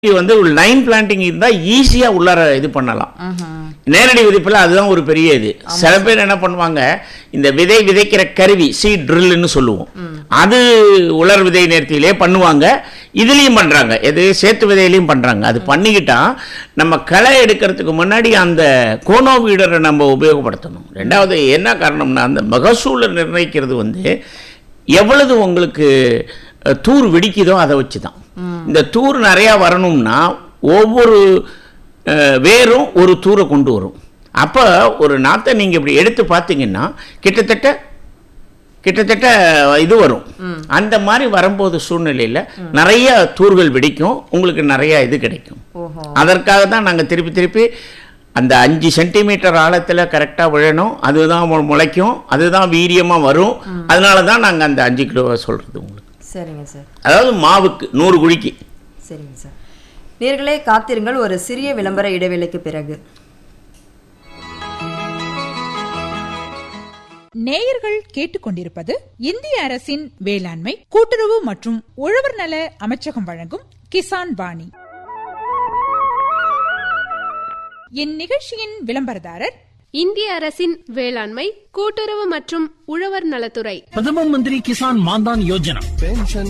இது வந்து ஒரு லைன் பிளான்டிங் இருந்தா ஈஸியா உள்ளார இது பண்ணலாம் நேரடி விதைப்புல அதுதான் ஒரு பெரிய இது சில பேர் என்ன பண்ணுவாங்க இந்த விதை விதைக்கிற கருவி சீட் ட்ரில்லுன்னு சொல்லுவோம் அது உலர் விதை நேர்த்தியிலே பண்ணுவாங்க இதுலயும் பண்றாங்க எது சேத்து விதையிலையும் பண்றாங்க அது பண்ணிக்கிட்டா நம்ம களை எடுக்கிறதுக்கு முன்னாடி அந்த கோனோ வீடரை நம்ம உபயோகப்படுத்தணும் ரெண்டாவது என்ன காரணம்னா அந்த மகசூலை நிர்ணயிக்கிறது வந்து எவ்வளவு உங்களுக்கு அஹ், தூர் வெடிக்குதோ அதை வச்சு தான் இந்த தூர் நிறையா வரணும்னா ஒவ்வொரு அஹ், வேரும் ஒரு தூரை கொண்டு வரும் அப்போ ஒரு நாத்தை நீங்கள் இப்படி எடுத்து பார்த்தீங்கன்னா கிட்டத்தட்ட கிட்டத்தட்ட இது வரும் அந்த மாதிரி வரும்போது சூழ்நிலையில் நிறைய தூர்கள் வெடிக்கும் உங்களுக்கு நிறைய இது கிடைக்கும் ஓஹோ அதற்காக தான் நாங்கள் திருப்பி திருப்பி அந்த அஞ்சு சென்டிமீட்டர் ஆழத்தில் கரெக்டாக விழணும் அதுதான் மு- முளைக்கும் அதுதான் வீரியமாக வரும் அதனால தான் நாங்கள் அந்த அஞ்சு கிலோவை சொல்கிறது உங்களுக்கு சரிங்க சார் அதாவது மாவுக்கு நூறு குழிக்கு சரிங்க சார் நேர்களே காத்திருங்கள் ஒரு சிறிய விளம்பர இடைவேளைக்கு பிறகு நேயர்கள் கேட்டுக்கொண்டிருப்பது இந்திய அரசின் வேளாண்மை கூட்டுறவு மற்றும் உழவர் நல அமைச்சகம் வழங்கும் கிசான் வாணி இந்நிகழ்ச்சியின் விளம்பரதாரர் இந்திய அரசின் வேளாண்மை கூட்டுறவு மற்றும் உழவர் நலத்துறை பிரதம மந்திரி கிசான் மான்தான் யோஜனா पेंशन